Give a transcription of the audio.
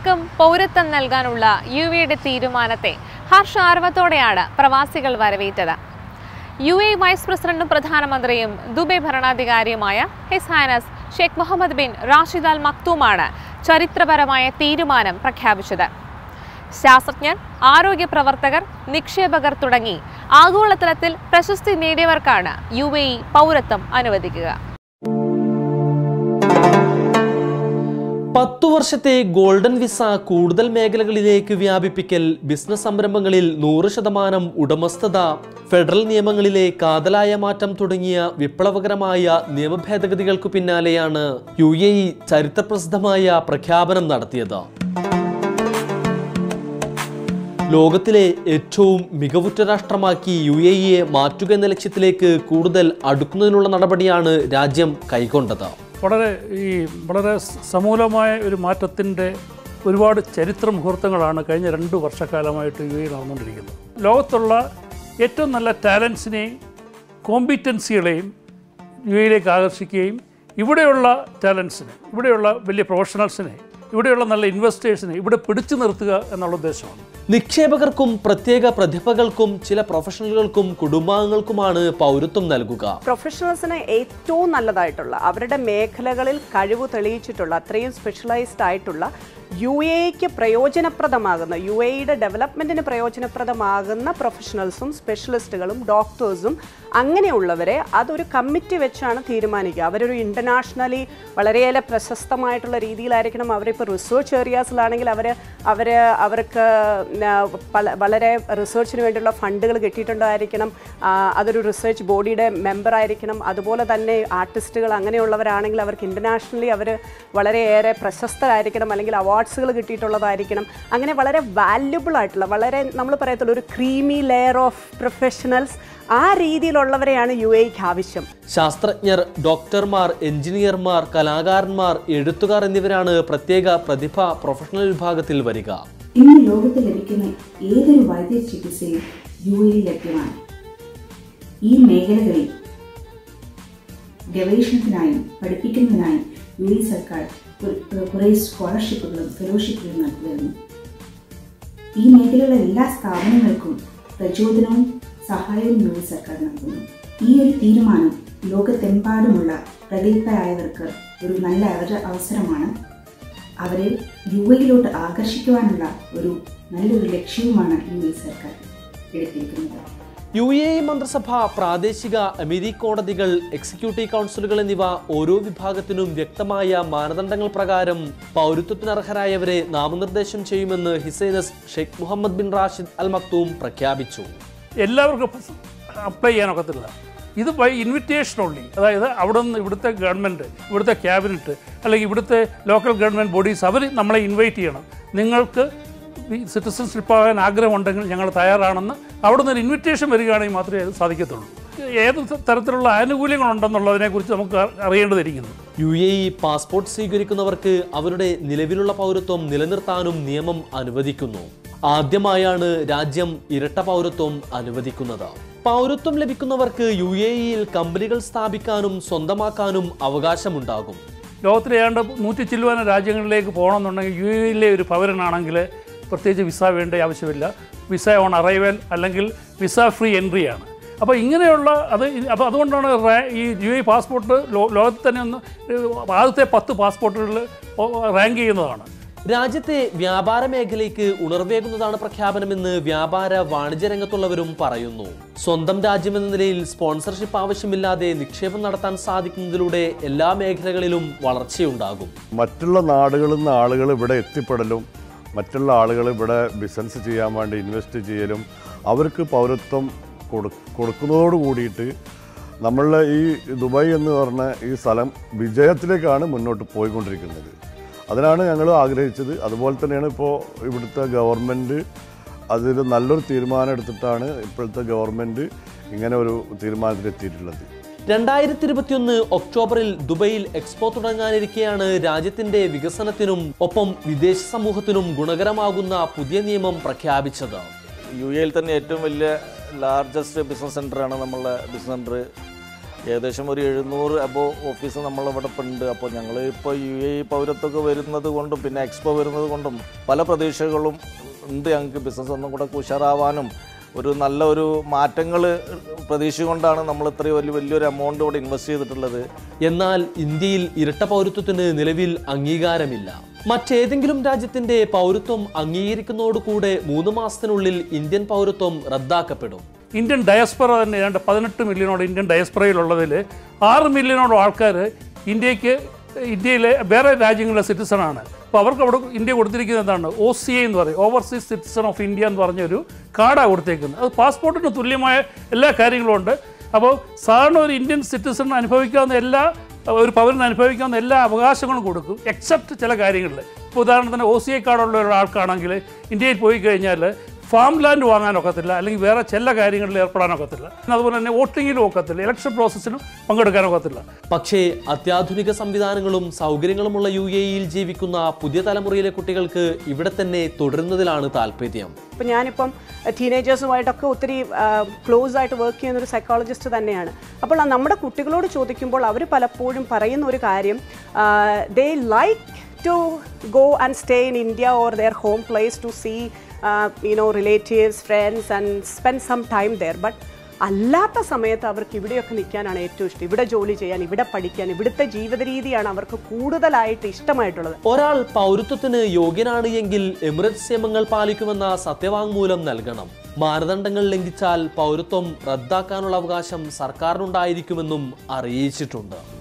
പ്രവാസികൾക്കും പൗരത്വം നൽകാനുള്ള യു എയുടെ തീരുമാനത്തെ ഹർഷാരവത്തോടെയാണ് പ്രവാസികൾ വരവേറ്റത് യു എ വൈസ് പ്രസിഡന്റും പ്രധാനമന്ത്രിയും ദുബൈ ഭരണാധികാരിയുമായ his highness Sheikh Mohammed bin Rashid Al മക്തൂമാണ് ചരിത്രപരമായ തീരുമാനം പ്രഖ്യാപിച്ചത് ശാസ്ത്രജ്ഞർ ആരോഗ്യ പ്രവർത്തകർ നിക്ഷേപകർ തുടങ്ങി ആഗോളതലത്തിൽ പ്രശസ്തി നേടിയവർക്കാണ് യു എ ഇ പൗരത്വം അനുവദിക്കുക പത്തു വർഷത്തെ ഗോൾഡൻ വിസ കൂടുതൽ മേഖലകളിലേക്ക് വ്യാപിപ്പിക്കൽ ബിസിനസ് സംരംഭങ്ങളിൽ നൂറ് ശതമാനം ഉടമസ്ഥത ഫെഡറൽ നിയമങ്ങളിലെ കാതലായ മാറ്റം തുടങ്ങിയ വിപ്ലവകരമായ നിയമ ഭേദഗതികൾക്കു പിന്നാലെയാണ് യു എ ഇ ചരിത്രപ്രസിദ്ധമായ പ്രഖ്യാപനം നടത്തിയത് ലോകത്തിലെ ഏറ്റവും മികവുറ്റ രാഷ്ട്രമാക്കി യു എ ഇയെ മാറ്റുക എന്ന ലക്ഷ്യത്തിലേക്ക് കൂടുതൽ അടുക്കുന്നതിനുള്ള നടപടിയാണ് രാജ്യം കൈക്കൊണ്ടത് വളരെ ഈ വളരെ സമൂലമായ ഒരു മാറ്റത്തിൻ്റെ ഒരുപാട് ചരിത്ര മുഹൂർത്തങ്ങളാണ് കഴിഞ്ഞ രണ്ട് വർഷക്കാലമായിട്ട് യു എ നടന്നുകൊണ്ടിരിക്കുന്നത് ലോകത്തുള്ള ഏറ്റവും നല്ല ടാലൻസിനെയും കോമ്പിറ്റൻസികളെയും യു എയിലേക്ക് ആകർഷിക്കുകയും ഇവിടെയുള്ള ടാലൻസിനെ ഇവിടെയുള്ള വലിയ പ്രൊഫഷണൽസിനെ ഇവിടെയുള്ള നല്ല ഇൻവെസ്റ്റേഴ്സിനെ ഇവിടെ പിടിച്ചു നിർത്തുക എന്നുള്ള ഉദ്ദേശമാണ് നിക്ഷേപകർക്കും പ്രത്യേക പ്രതിഭകൾക്കും ചില പ്രൊഫഷണലുകൾക്കും കുടുംബാംഗങ്ങൾക്കുമാണ് പൗരത്വം നൽകുക പ്രൊഫഷണൽസിന് ഏറ്റവും നല്ലതായിട്ടുള്ള അവരുടെ മേഖലകളിൽ കഴിവ് തെളിയിച്ചിട്ടുള്ള അത്രയും സ്പെഷ്യലൈസ്ഡ് ആയിട്ടുള്ള യു എക്ക് പ്രയോജനപ്രദമാകുന്ന യു എയുടെ ഡെവലപ്മെൻറ്റിന് പ്രയോജനപ്രദമാകുന്ന പ്രൊഫഷണൽസും സ്പെഷ്യലിസ്റ്റുകളും ഡോക്ടേഴ്സും അങ്ങനെയുള്ളവരെ അതൊരു കമ്മിറ്റി വെച്ചാണ് തീരുമാനിക്കുക അവരൊരു ഇൻ്റർനാഷണലി വളരെയേറെ പ്രശസ്തമായിട്ടുള്ള രീതിയിലായിരിക്കണം അവരിപ്പോൾ റിസർച്ച് ഏരിയാസിലാണെങ്കിൽ അവർ അവർ അവർക്ക് ന- പല വളരെ റിസർച്ചിന് വേണ്ടിയുള്ള ഫണ്ടുകൾ കിട്ടിയിട്ടുണ്ടായിരിക്കണം ആ, അതൊരു റിസർച്ച് ബോഡിയുടെ മെമ്പർ ആയിരിക്കണം അതുപോലെ തന്നെ ആർട്ടിസ്റ്റുകൾ അങ്ങനെയുള്ളവരാണെങ്കിൽ അവർക്ക് ഇൻ്റർനാഷണലി അവർ വളരെയേറെ പ്രശസ്തരായിരിക്കണം അല്ലെങ്കിൽ അവാർഡ്സുകൾ കിട്ടിയിട്ടുള്ളതായിരിക്കണം അങ്ങനെ വളരെ വാല്യുബിൾ ആയിട്ടുള്ള വളരെ നമ്മൾ പറയത്തുള്ള ഒരു ക്രീമി ലെയർ ഓഫ് പ്രൊഫഷണൽസ് ആ രീതിയിലുള്ളവരെയാണ് യു എക്ക് ആവശ്യം ശാസ്ത്രജ്ഞർ ഡോക്ടർമാർ എഞ്ചിനീയർമാർ കലാകാരന്മാർ എഴുത്തുകാർ എന്നിവരാണ് പ്രത്യേക പ്രതിഭ പ്രൊഫഷണൽ വിഭാഗത്തിൽ വരിക ഇന്ന് ലോകത്ത് ലഭിക്കുന്ന ഏതൊരു വൈദ്യ ചികിത്സയും യു എയിൽ ലഭ്യമാണ് ഈ മേഖലകളിൽ ഗവേഷണത്തിനായും പഠിപ്പിക്കുന്നതിനായും യു എ സർക്കാർ ഒരു- കുറേ സ്കോളർഷിപ്പുകളും ഫെലോഷിപ്പുകളും നൽകുന്നു ഈ മേഖലയിലുള്ള എല്ലാ സ്ഥാപനങ്ങൾക്കും പ്രചോദനവും സഹായവും യു എ സർക്കാർ നൽകുന്നു ഈ ഒരു തീരുമാനം ലോകത്തെമ്പാടുമുള്ള പ്രഗത്ഭരായവർക്ക് ഒരു നല്ല അവര- അവസരമാണ് അവരെ യു എയിലോട്ട് ആകർഷിക്കുവാനുള്ള ഒരു നല്ലൊരു ലക്ഷ്യവുമാണ് യു എ സർക്കാർ എടുത്തിരിക്കുന്നത് യു എ ഇ മന്ത്രിസഭ പ്രാദേശിക അമീരി കോടതികൾ എക്സിക്യൂട്ടീവ് കൗൺസിലുകൾ എന്നിവ ഓരോ വിഭാഗത്തിനും വ്യക്തമായ മാനദണ്ഡങ്ങൾ പ്രകാരം പൗരത്വത്തിന് അർഹരായവരെ നാമനിർദ്ദേശം ചെയ്യുമെന്ന് his highness Sheikh Mohammed bin Rashid Al Maktoum പ്രഖ്യാപിച്ചു എല്ലാവർക്കും അപ്ലൈ ചെയ്യാനൊക്കത്തില്ല ഇത് ബൈ ഇൻവിറ്റേഷൻ ഓൺലി അതായത് അവിടെ നിന്ന് ഇവിടുത്തെ ഗവൺമെൻറ് ഇവിടുത്തെ ക്യാബിനറ്റ് അല്ലെങ്കിൽ ഇവിടുത്തെ ലോക്കൽ ഗവൺമെൻറ് ബോഡീസ് അവർ നമ്മളെ ഇൻവൈറ്റ് ചെയ്യണം നിങ്ങൾക്ക് സിറ്റിസൺഷിപ്പ് ആകാൻ ആഗ്രഹമുണ്ടെങ്കിൽ ഞങ്ങൾ തയ്യാറാണെന്ന് അവിടെ നിന്ന് ഒരു ഇൻവിറ്റേഷൻ വരികയാണെങ്കിൽ മാത്രമേ അത് സാധിക്കത്തുള്ളൂ ഏത് തരത്തിലുള്ള ആനുകൂല്യങ്ങളുണ്ടെന്നുള്ളതിനെക്കുറിച്ച് നമുക്ക് അറിയേണ്ടതിരിക്കുന്നു യു എ ഇ പാസ്പോർട്ട് സ്വീകരിക്കുന്നവർക്ക് അവരുടെ നിലവിലുള്ള പൗരത്വം നിലനിർത്താനും നിയമം അനുവദിക്കുന്നു ആദ്യമായാണ് രാജ്യം ഇരട്ട പൗരത്വം അനുവദിക്കുന്നത് പൗരത്വം ലഭിക്കുന്നവർക്ക് യു എ ഇയിൽ കമ്പനികൾ സ്ഥാപിക്കാനും സ്വന്തമാക്കാനും അവകാശമുണ്ടാകും ലോകത്തിലെ ഏതാണ്ട് നൂറ്റി ചില്ലുവാന രാജ്യങ്ങളിലേക്ക് പോകണമെന്നുണ്ടെങ്കിൽ യു എയിലെ ഒരു പൗരനാണെങ്കിൽ പ്രത്യേകിച്ച് വിസ വേണ്ട ആവശ്യമില്ല വിസ ഓൺ അറൈവൽ അല്ലെങ്കിൽ വിസ ഫ്രീ എൻട്രി ആണ് അപ്പോൾ ഇങ്ങനെയുള്ള അത് അപ്പോൾ അതുകൊണ്ടാണ് റാ- ഈ യു എ പാസ്പോർട്ട് ലോ ലോകത്തിൽ തന്നെ ഒന്ന് ആദ്യത്തെ പത്ത് പാസ്പോർട്ടുകളിൽ റാങ്ക് ചെയ്യുന്നതാണ് രാജ്യത്തെ വ്യാപാര മേഖലയ്ക്ക് ഉണർവേകുന്നതാണ് പ്രഖ്യാപനമെന്ന് വ്യാപാര വാണിജ്യ രംഗത്തുള്ളവരും പറയുന്നു സ്വന്തം രാജ്യമെന്ന നിലയിൽ സ്പോൺസർഷിപ്പ് ആവശ്യമില്ലാതെ നിക്ഷേപം നടത്താൻ സാധിക്കുന്നതിലൂടെ എല്ലാ മേഖലകളിലും വളർച്ചയുണ്ടാകും മറ്റുള്ള നാടുകളിൽ നിന്ന് ആളുകൾ ഇവിടെ എത്തിപ്പെടലും മറ്റുള്ള ആളുകൾ ഇവിടെ ബിസിനസ് ചെയ്യാൻ വേണ്ടി ഇൻവെസ്റ്റ് ചെയ്യലും അവർക്ക് പൗരത്വം കൊടു കൊടുക്കുന്നതോട് കൂടിയിട്ട് നമ്മളുടെ ഈ ദുബായ് എന്ന് പറഞ്ഞ ഈ സ്ഥലം വിജയത്തിലേക്കാണ് മുന്നോട്ട് പോയിക്കൊണ്ടിരിക്കുന്നത് അതിനാണ് ഞങ്ങൾ ആഗ്രഹിച്ചത് അതുപോലെ തന്നെയാണ് ഇപ്പോൾ ഇവിടുത്തെ ഗവൺമെൻറ് അതിൽ നല്ലൊരു തീരുമാനം എടുത്തിട്ടാണ് ഇപ്പോഴത്തെ ഗവൺമെൻറ് ഇങ്ങനെ ഒരു തീരുമാനത്തിലെത്തിയിട്ടുള്ളത് രണ്ടായിരത്തി ഇരുപത്തിയൊന്ന് ഒക്ടോബറിൽ ദുബൈയിൽ എക്സ്പോ തുടങ്ങാനിരിക്കെയാണ് രാജ്യത്തിന്റെ വികസനത്തിനും ഒപ്പം വിദേശ സമൂഹത്തിനും ഗുണകരമാകുന്ന പുതിയ നിയമം പ്രഖ്യാപിച്ചത് യു എയിൽ തന്നെ ഏറ്റവും വലിയ ലാർജസ്റ്റ് ബിസിനസ് സെൻ്ററാണ് നമ്മളുടെ ബിസിനസ് സെൻറ്റർ ഏകദേശം ഒരു എഴുന്നൂറ് അബോ ഓഫീസ് നമ്മളിവിടെ ഇപ്പം ഉണ്ട് അപ്പോൾ ഞങ്ങൾ ഇപ്പോൾ യു എ പൗരത്വമൊക്കെ വരുന്നത് കൊണ്ടും പിന്നെ എക്സ്പോ വരുന്നത് കൊണ്ടും പല പ്രതീക്ഷകളും ഉണ്ട് ഞങ്ങൾക്ക് ബിസിനസ് ഒന്നും കൂടെ ഉഷാറാവാനും ഒരു നല്ല ഒരു മാറ്റങ്ങൾ പ്രതീക്ഷിച്ചുകൊണ്ടാണ് നമ്മൾ ഇത്രയും വലിയ വലിയൊരു എമൗണ്ട് ഇവിടെ ഇൻവെസ്റ്റ് ചെയ്തിട്ടുള്ളത് എന്നാൽ ഇന്ത്യയിൽ ഇരട്ട പൗരത്വത്തിന് നിലവിൽ അംഗീകാരമില്ല മറ്റേതെങ്കിലും രാജ്യത്തിന്റെ പൗരത്വം അംഗീകരിക്കുന്നതോടുകൂടെ മൂന്ന് മാസത്തിനുള്ളിൽ ഇന്ത്യൻ പൗരത്വം റദ്ദാക്കപ്പെടും ഇന്ത്യൻ ഡയസ്പറ തന്നെ ഏതാണ്ട് പതിനെട്ട് മില്യണോട് ഇന്ത്യൻ ഡയസ്പറയിലുള്ളതിൽ ആറ് മില്യണോട് ആൾക്കാർ ഇന്ത്യക്ക് ഇന്ത്യയിലെ വേറെ രാജ്യങ്ങളിലെ സിറ്റിസണാണ് അപ്പോൾ അവർക്ക് അവിടെ ഇന്ത്യ കൊടുത്തിരിക്കുന്നത് എന്താണ് ഒ സി ഐ എന്ന് പറയും ഓവർസീസ് സിറ്റിസൺ ഓഫ് ഇന്ത്യ എന്ന് പറഞ്ഞൊരു കാർഡാണ് കൊടുത്തേക്കുന്നത് അത് പാസ്പോർട്ടിന് തുല്യമായ എല്ലാ കാര്യങ്ങളും ഉണ്ട് അപ്പോൾ സാധാരണ ഒരു ഇന്ത്യൻ സിറ്റിസൺ അനുഭവിക്കാവുന്ന എല്ലാ ഒരു പൗരന് അനുഭവിക്കാവുന്ന എല്ലാ അവകാശങ്ങളും കൊടുക്കും എക്സെപ്റ്റ് ചില കാര്യങ്ങളിൽ ഇപ്പോൾ ഉദാഹരണത്തിന് ഒ സി ഐ കാർഡുള്ള ഒരാൾക്കാണെങ്കിൽ ഇന്ത്യയിൽ പോയി കഴിഞ്ഞാൽ ഫാം ലാൻഡ് വാങ്ങാനൊക്കത്തില്ല അല്ലെങ്കിൽ വേറെ ചില കാര്യങ്ങളിൽ ഏർപ്പെടാനൊക്കത്തില്ല അതുപോലെ തന്നെ വോട്ടിങ്ങിലും ഒക്കത്തില്ല ഇലക്ഷൻ പ്രോസസ്സിനും പങ്കെടുക്കാനൊക്കത്തില്ല പക്ഷേ അത്യാധുനിക സംവിധാനങ്ങളും സൗകര്യങ്ങളുമുള്ള യു എ ഇയിൽ ജീവിക്കുന്ന പുതിയ തലമുറയിലെ കുട്ടികൾക്ക് ഇവിടെ തന്നെ തുടരുന്നതിലാണ് താല്പര്യം ഇപ്പം ഞാനിപ്പം ടീനേജേഴ്സുമായിട്ടൊക്കെ ഒത്തിരി ക്ലോസ് ആയിട്ട് വർക്ക് ചെയ്യുന്ന ഒരു സൈക്കോളജിസ്റ്റ് തന്നെയാണ് അപ്പോൾ ആ നമ്മുടെ കുട്ടികളോട് ചോദിക്കുമ്പോൾ അവർ പലപ്പോഴും പറയുന്ന ഒരു കാര്യം they like to go and stay in India or their home place to see you know relatives friends and spend some time there but അല്ലാത്ത സമയത്ത് അവർക്ക് ഇവിടെയൊക്കെ നിൽക്കാനാണ് ഏറ്റവും ഇഷ്ടം ഇവിടെ ജോലി ചെയ്യാൻ ഇവിടെ പഠിക്കാൻ ഇവിടുത്തെ ജീവിത രീതിയാണ് അവർക്ക് കൂടുതലായിട്ട് ഇഷ്ടമായിട്ടുള്ളത് ഒരാൾ പൗരത്വത്തിന് യോഗ്യനാണ് എങ്കിൽ എമിറേറ്റ്സ് നിയമങ്ങൾ പാലിക്കുമെന്ന സത്യവാങ്മൂലം നൽകണം മാനദണ്ഡങ്ങൾ ലംഘിച്ചാൽ പൗരത്വം റദ്ദാക്കാനുള്ള അവകാശം സർക്കാരിനുണ്ടായിരിക്കുമെന്നും അറിയിച്ചിട്ടുണ്ട്